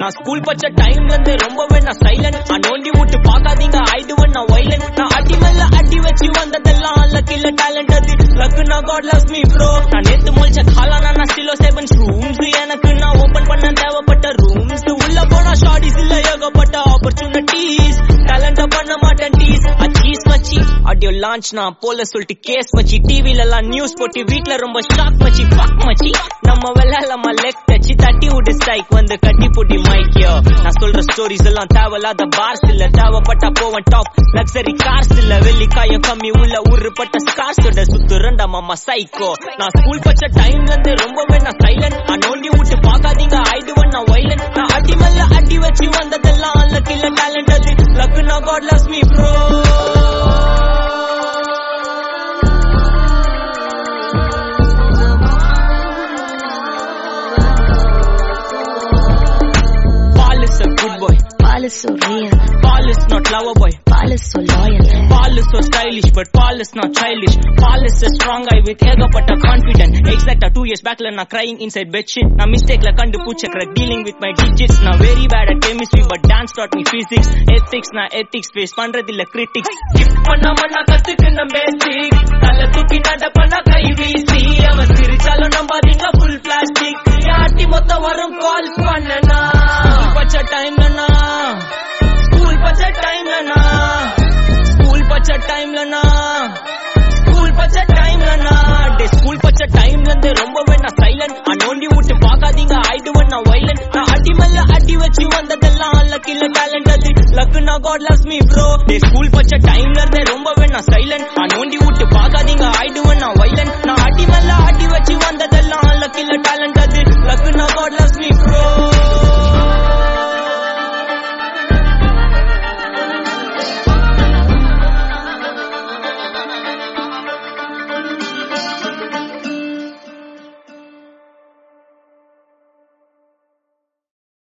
நான் ஸ்கூல் பச்ச டைம்ல இருந்து ரொம்பவே நான் சைலண்ட் நான் நோண்டி விட்டு பார்க்காதீங்க ஆயிடுவேன் நான் வைலண்ட் நான் அடி மேல அடி வச்சு வந்ததெல்லாம் லக் இல்ல டேலண்ட் அது லக் நான் காட் லவ்ஸ் மீ ப்ரோ நான் நேத்து முழிச்ச காலானா நான் ஸ்டிலோ செவன் ரூம்ஸ் எனக்கு நான் ஓபன் பண்ண தேவைப்பட்ட ரூம்ஸ் உள்ள போனா ஷார்டிஸ் இல்ல ஏகப்பட்ட ஆப்பர்ச்சுனிட்டிஸ் டேலண்ட பண்ண மாட்டேன் டீஸ் அச்சீஸ் மச்சி ஆடியோ லான்ச் நான் போல சொல்லிட்டு கேஸ் மச்சி டிவில எல்லாம் நியூஸ் போட்டு வீட்ல ரொம்ப ஷாக் மச்சி பாக் மச்சி நம்ம வெள்ளாலமா லெக் தச்சு தட்டி விட்டு ஸ்ட்ரைக் வந்து கட்டி போட்டி மைக்கியோ நான் சொல்ற ஸ்டோரிஸ் எல்லாம் தேவையில்லாத பார்ஸ் இல்ல தேவைப்பட்டா போவன் டாப் லக்ஸரி கார்ஸ் இல்ல வெள்ளிக்காயம் கம்மி உள்ள உருப்பட்ட ஸ்கார்ஸோட சுத்து ரெண்டா மாமா சைக்கோ நான் ஸ்கூல் பச்ச டைம்ல இருந்து ரொம்பவே நான் சைலண்ட் நான் நோண்டி விட்டு பார்க்காதீங்க ஆயிடுவேன் நான் வைலண்ட் நான் அடி மேல அடி வச்சு வந்ததெல்லாம் லக் இல்ல டேலண்ட் அது லக் நான் God loves me bro Paul is a good boy. Paul is so real. Paul is not lover boy. Paul is so loyal. Paul is so stylish, but Paul is not childish. Paul is a strong guy with ஏகப்பட்ட confident. Exact two years back நான் crying inside bed shit. நான் mistake ல கண்டுபிடிச்ச crack dealing with my digits. நான் very bad at chemistry, but dance taught me physics. Ethics நான் ethics face பண்றதில்ல critics. Skip பண்ணாம நான் கத்துக்கின basic. தலை தூக்கி நட பண்ண கை வீசி. அவன் சிரிச்சாலும் நம்பாதீங்க full plastic. யாட்டி மொத்தம் வரும் calls பண்ணனா. பச்ச டைம்ல நான் ஸ்கூல் பச்ச டைம்ல நான் ஸ்கூல் பச்ச டைம்ல நான் ஸ்கூல் பச்ச டைம்ல நான் டே ஸ்கூல் பச்ச டைம்ல இருந்து ரொம்பவே நான் சைலண்ட் நான் நோண்டி விட்டு பார்க்காதீங்க ஆயிடுவேன் நான் வைலண்ட் நான் அடி மேல அடி வச்சு வந்ததெல்லாம் லக் இல்ல டேலண்ட் அது லக் நான் God loves me bro day school பச்ச டைம்ல இருந்து ரொம்பவே நான் சைலண்ட்